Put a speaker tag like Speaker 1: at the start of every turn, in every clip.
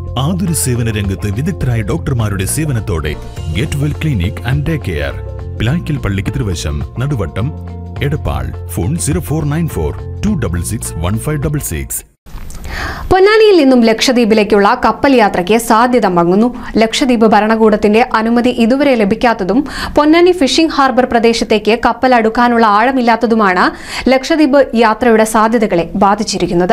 Speaker 1: ആതുര സേവന രംഗത്ത് വിദഗ്ധരായ ഡോക്ടർമാരുടെ സേവനത്തോടെ get well clinic and day care Pilaykkal പള്ളിക്ക് തിരുവശം Naduvattam Edappal phone zero four nine four two double six one five double six
Speaker 2: പൊന്നാനിയിൽ നിന്നും ലക്ഷദ്വീപിലേക്കുള്ള കപ്പൽ യാത്രയ്ക്ക് സാധ്യത മങ്ങുന്നു ലക്ഷദ്വീപ് ഭരണകൂടത്തിന്റെ അനുമതി ഇതുവരെ ലഭിക്കാത്തതും പൊന്നാനി ഫിഷിംഗ് ഹാർബർ പ്രദേശത്തേക്ക് കപ്പൽ അടുക്കാനുള്ള ആഴമില്ലാത്തതുമാണ് ലക്ഷദ്വീപ് യാത്രയുടെ സാധ്യതകളെ ബാധിച്ചിരിക്കുന്നത്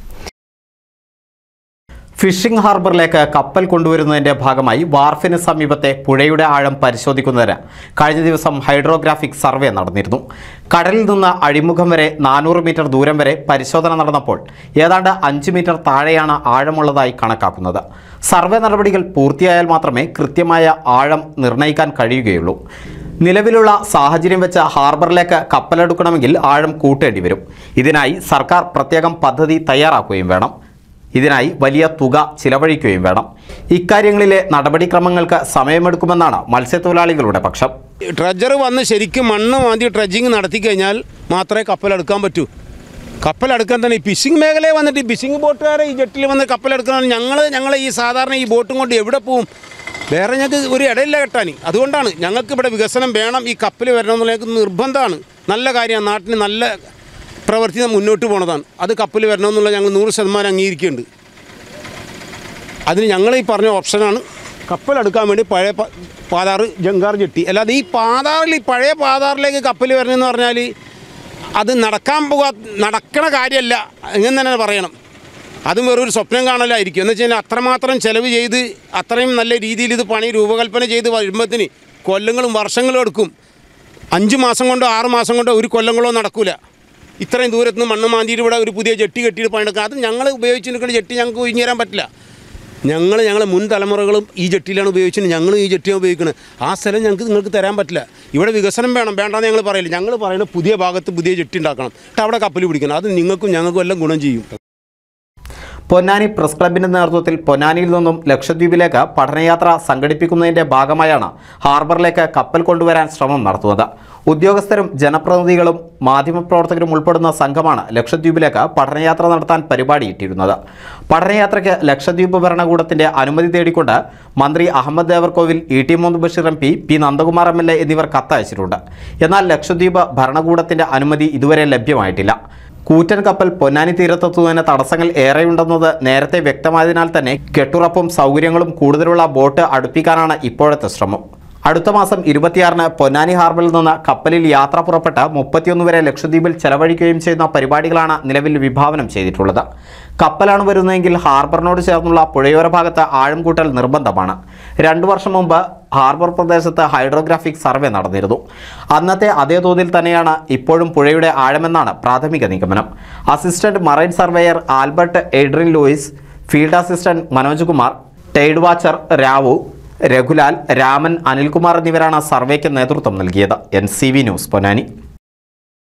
Speaker 3: ഫിഷിംഗ് ഹാർബറിലേക്ക് കപ്പൽ കൊണ്ടുവരുന്നതിന്റെ ഭാഗമായി വാർഫിന് സമീപത്തെ പുഴയുടെ ആഴം പരിശോധിക്കുന്നതിന് കഴിഞ്ഞ ദിവസം ഹൈഡ്രോഗ്രാഫിക് സർവേ നടന്നിരുന്നു കടലിൽ നിന്ന് അഴിമുഖം വരെ നാനൂറ് മീറ്റർ ദൂരം വരെ പരിശോധന നടന്നപ്പോൾ ഏതാണ്ട് അഞ്ച് മീറ്റർ താഴെയാണ് ആഴമുള്ളതായി കണക്കാക്കുന്നത് സർവേ നടപടികൾ പൂർത്തിയായാൽ മാത്രമേ കൃത്യമായ ആഴം നിർണ്ണയിക്കാൻ കഴിയുകയുള്ളൂ നിലവിലുള്ള സാഹചര്യം വെച്ച് ഹാർബറിലേക്ക് കപ്പലെടുക്കണമെങ്കിൽ ആഴം കൂട്ടേണ്ടി വരും ഇതിനായി സർക്കാർ പ്രത്യേകം പദ്ധതി തയ്യാറാക്കുകയും വേണം ഇതിനായി വലിയ തുക ചിലവഴിക്കുകയും വേണം ഇക്കാര്യങ്ങളിലെ നടപടിക്രമങ്ങൾക്ക് സമയമെടുക്കുമെന്നാണ് മത്സ്യത്തൊഴിലാളികളുടെ പക്ഷം
Speaker 4: ട്രജർ വന്ന് ശരിക്കും മണ്ണ് മാന്തി ട്രഡ്ജിങ് നടത്തി കഴിഞ്ഞാൽ മാത്രമേ കപ്പലെടുക്കാൻ പറ്റൂ കപ്പലെടുക്കാൻ തന്നെ ഈ ഫിഷിംഗ് മേഖലയിൽ വന്നിട്ട് ഈ ഫിഷിംഗ് ബോട്ടുകാരെ ഈ ജെട്ടിൽ വന്ന് കപ്പലെടുക്കണം ഞങ്ങൾ ഞങ്ങൾ ഈ സാധാരണ ഈ ബോട്ടും കൊണ്ട് എവിടെ പോവും വേറെ ഞങ്ങൾക്ക് ഒരു ഇടയില്ല കെട്ടാൻ അതുകൊണ്ടാണ് ഞങ്ങൾക്ക് ഇവിടെ വികസനം വേണം ഈ കപ്പൽ വരണം എന്നുള്ള ഞങ്ങൾക്ക് നിർബന്ധമാണ് നല്ല കാര്യമാണ് നാട്ടിന് നല്ല പ്രവൃത്തി മുന്നോട്ട് പോണതാണ് അത് കപ്പൽ വരണമെന്നുള്ള ഞങ്ങൾ നൂറ് ശതമാനം അംഗീകരിക്കുന്നുണ്ട് അതിന് ഞങ്ങൾ ഈ പറഞ്ഞ ഓപ്ഷനാണ് കപ്പലെടുക്കാൻ വേണ്ടി പഴയ പ- പാതാറ് ജങ്കാർ ജെട്ടി അല്ലാതെ ഈ പാതാറിൽ ഈ പഴയ പാതാറിലേക്ക് കപ്പൽ വരണമെന്ന് പറഞ്ഞാൽ അത് നടക്കാൻ പോകാ നടക്കണ കാര്യമല്ല എങ്ങനെ തന്നെ പറയണം അതും വെറൊരു സ്വപ്നം കാണലായിരിക്കും എന്ന് വെച്ച് കഴിഞ്ഞാൽ അത്രമാത്രം ചിലവ് ചെയ്ത് അത്രയും നല്ല രീതിയിൽ ഇത് പണി രൂപകൽപ്പന ചെയ്ത് വരുമ്പത്തിന് കൊല്ലങ്ങളും വർഷങ്ങളും എടുക്കും അഞ്ച് മാസം കൊണ്ടോ ആറ് മാസം കൊണ്ടോ ഒരു കൊല്ലങ്ങളോ നടക്കൂല ഇത്രയും ദൂരത്ത് നിന്ന് മണ്ണ് മാന്തിയിട്ട് ഇവിടെ ഒരു പുതിയ ജെട്ടി കെട്ടിയിട്ട് പണിയെടുക്കുക അത് ഞങ്ങൾ ഉപയോഗിച്ച് നിൽക്കുന്ന ജെട്ടി ഞങ്ങൾക്ക് ഒഴിഞ്ഞു തരാൻ പറ്റില്ല ഞങ്ങൾ ഞങ്ങളെ മുൻ തലമുറകളും ഈ ജെട്ടിയിലാണ് ഉപയോഗിച്ചത് ഞങ്ങളും ഈ ജെട്ടിയാണ് ഉപയോഗിക്കുന്നത് ആ സ്ഥലം ഞങ്ങൾക്ക് നിങ്ങൾക്ക് തരാൻ പറ്റില്ല ഇവിടെ വികസനം വേണം വേണ്ടെന്ന് ഞങ്ങൾ പറയില്ല ഞങ്ങൾ പറയുന്നത് പുതിയ ഭാഗത്ത് പുതിയ ജെട്ടി ഉണ്ടാക്കണം എന്നിട്ട് അവിടെ കപ്പൽ പിടിക്കണം അത് നിങ്ങൾക്കും ഞങ്ങൾക്കും എല്ലാം ഗുണം ചെയ്യും
Speaker 3: പൊന്നാനി പ്രസ് ക്ലബിന്റെ നേതൃത്വത്തിൽ പൊന്നാനിയിൽ നിന്നും ലക്ഷദ്വീപിലേക്ക് പഠനയാത്ര സംഘടിപ്പിക്കുന്നതിന്റെ ഭാഗമായാണ് ഹാർബറിലേക്ക് കപ്പൽ കൊണ്ടുവരാൻ ശ്രമം നടത്തുന്നത് ഉദ്യോഗസ്ഥരും ജനപ്രതിനിധികളും മാധ്യമപ്രവർത്തകരും ഉൾപ്പെടുന്ന സംഘമാണ് ലക്ഷദ്വീപിലേക്ക് പഠനയാത്ര നടത്താൻ പരിപാടിയിട്ടിരുന്നത് പഠനയാത്രയ്ക്ക് ലക്ഷദ്വീപ് ഭരണകൂടത്തിന്റെ അനുമതി തേടിക്കൊണ്ട് മന്ത്രി Ahammad Devarkovil E T Muhammad Basheer M P P Nandakumar M L A എന്നിവർ കത്തയച്ചിട്ടുണ്ട് എന്നാൽ ലക്ഷദ്വീപ് ഭരണകൂടത്തിന്റെ അനുമതി ഇതുവരെ ലഭ്യമായിട്ടില്ല കൂറ്റൻ കപ്പൽ പൊന്നാനി തീരത്തെത്തുന്നതിന് തടസ്സങ്ങൾ ഏറെയുണ്ടെന്നത് നേരത്തെ വ്യക്തമായതിനാൽ തന്നെ കെട്ടുറപ്പും സൗകര്യങ്ങളും കൂടുതലുള്ള ബോട്ട് അടുപ്പിക്കാനാണ് ഇപ്പോഴത്തെ ശ്രമം അടുത്ത മാസം ഇരുപത്തിയാറിന് പൊന്നാനി ഹാർബറിൽ നിന്ന് കപ്പലിൽ യാത്ര പുറപ്പെട്ട് മുപ്പത്തിയൊന്ന് വരെ ലക്ഷദ്വീപിൽ ചെലവഴിക്കുകയും ചെയ്യുന്ന പരിപാടികളാണ് നിലവിൽ വിഭാവനം ചെയ്തിട്ടുള്ളത് കപ്പലാണ് വരുന്നതെങ്കിൽ ഹാർബറിനോട് ചേർന്നുള്ള പുഴയോര ഭാഗത്ത് ആഴം കൂട്ടൽ നിർബന്ധമാണ് രണ്ടു വർഷം മുമ്പ് ഹാർബർ പ്രദേശത്ത് ഹൈഡ്രോഗ്രാഫിക് സർവേ നടന്നിരുന്നു അന്നത്തെ അതേ തോതിൽ തന്നെയാണ് ഇപ്പോഴും പുഴയുടെ ആഴമെന്നാണ് പ്രാഥമിക നിഗമനം assistant marine surveyor Albert Edrin Louis field assistant Manoj Kumar tide watcher Ravu രഘുലാൽ രാമൻ അനിൽകുമാർ എന്നിവരാണ് സർവേക്ക് നേതൃത്വം നൽകിയത് N C V news Ponnani